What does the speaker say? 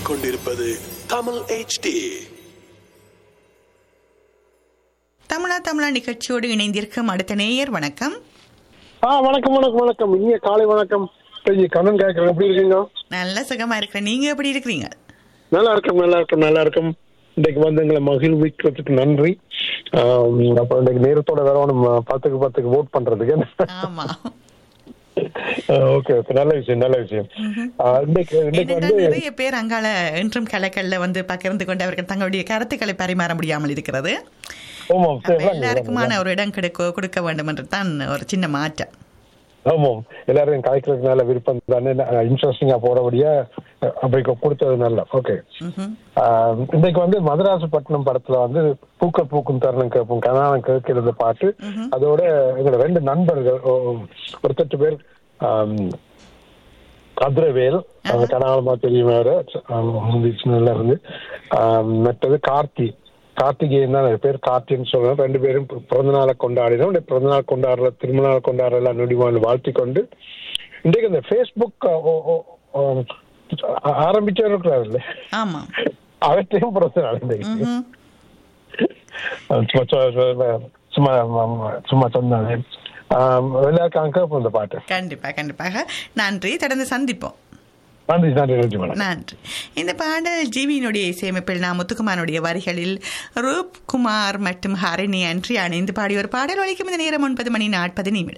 கேட்டுக்கொண்டிருப்பது தமிழ் HD தமிழா தமிழா நிகழ்ச்சியோடு இணைந்திருக்கும் அடுத்த நேயர் வணக்கம் ஆ வணக்கம் வணக்கம் வணக்கம் இனிய காலை வணக்கம் பெரிய கண்ணன் கேட்கறேன் எப்படி இருக்கீங்க நல்ல சுகமா இருக்கிறேன் நீங்க எப்படி இருக்கிறீங்க நல்லா இருக்கும் நல்லா இருக்கும் நல்லா இருக்கும் இன்னைக்கு வந்து எங்களை மகிழ்விக்கிறதுக்கு நன்றி ஆம், அப்புறம் இன்னைக்கு நேரத்தோட வேற ஒன்று பத்துக்கு பத்துக்கு ஓட் பண்றதுக்கு ஆமா ஓகே ஓகே நல்ல விஷயம் நல்ல விஷயம் ஆ, இன்னைக்கு இன்னைக்கு ஏனென்றால் வந்து நிறைய பேர் அங்கால இன்றும் கலைக்கல்ல வந்து பகிர்ந்து கொண்டு அவர்கள் தங்களுடைய கருத்துக்களை பரிமாற முடியாமல் இருக்கிறது ஆமாம் அப்ப சரி, எல்லாருக்குமான ஒரு இடம் கிடைக்க கொடுக்க வேண்டும் என்று தான் ஒரு சின்ன மாற்றம் ஆமாம் எல்லாரும் கலைக்கிறதுக்கு நல்ல விருப்பம் தானே இன்ட்ரெஸ்டிங்கா போறபடியா அப்படி கொடுத்தது நல்ல ஓகே ம்ஹும். ஆஹ் இன்னைக்கு வந்து மதராசப்பட்டினம் படத்துல வந்து பூக்க பூக்கும் தருணம் கேட்போம் கனானம் கேட்கிறது பாட்டு அதோட எங்களோட ரெண்டு நண்பர்கள் ஓ- ஒருத்தட்டு பேர் ஆம், கதிரவேல் அவங்க கனாலமா தெரியும் வேற சின்னதுல இருந்து ஆம், மற்றது கார்த்தி கார்த்திகேயன் தான் பேர் கார்த்தின்னு சொல்றோம் ரெண்டு பேரும் பி- பிறந்த நாளை கொண்டாடினோம் இந்த பிறந்த நாள் கொண்டாடுற திருமண நாள் கொண்டாடுற எல்லாம் நொடிவான் வாழ்த்தி கொண்டு இன்றைக்கு இந்த ஃபேஸ்புக் ஆரம்பிச்சே இருக்கிறாருல்ல ஆமா அவற்றையும் பிறந்த நாள் இன்றைக்கு ம்ஹும். சும்மா சும்மா சும்மா சும்மா சும்மா சொன்னாங்க எல்லாருக்கும் கேட்போம் இந்த பாட்டு கண்டிப்பா கண்டிப்பாக நன்றி தொடர்ந்து சந்திப்போம் நன்றி நன்றி நன்றி மேடம் நன்றி இந்த பாடல் ஜிவியினுடைய இசையமைப்பில் நான் முத்துக்குமாரனுடைய வரிகளில் ரூப் குமார் மற்றும் ஹரிணி அன்றி அணிந்து பாடிய ஒரு பாடல் ஒழிக்கும் இந்த நேரம் ஒன்பது மணி நாற்பது நிமிடம்